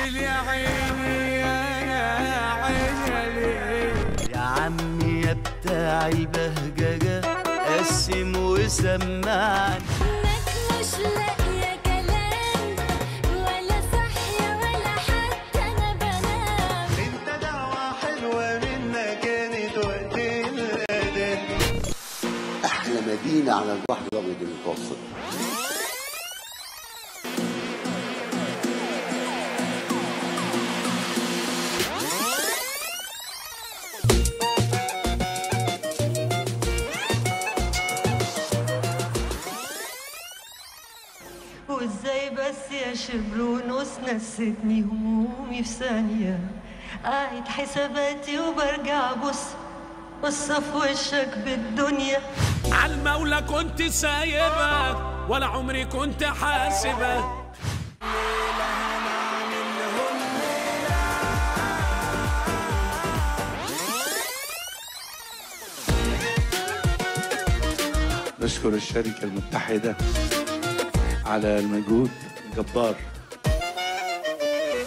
ليل يا عيني يا عيني يا عمي يا بتاع البهججة قسم وسمعني انك مش لاقيه كلام ولا صحيه ولا حتى انا بنام انت دعوة حلوة منك كانت وقت الأذان احلى مدينه على البحر الابيض المتوسط وازاي بس يا شبر ونص نستني همومي في ثانية قاعد حساباتي وبرجع بص بص في وشك بالدنيا عالمولى كنت سايبك ولا عمري كنت حاسبك نشكر الشركة المتحدة على المجهود الجبار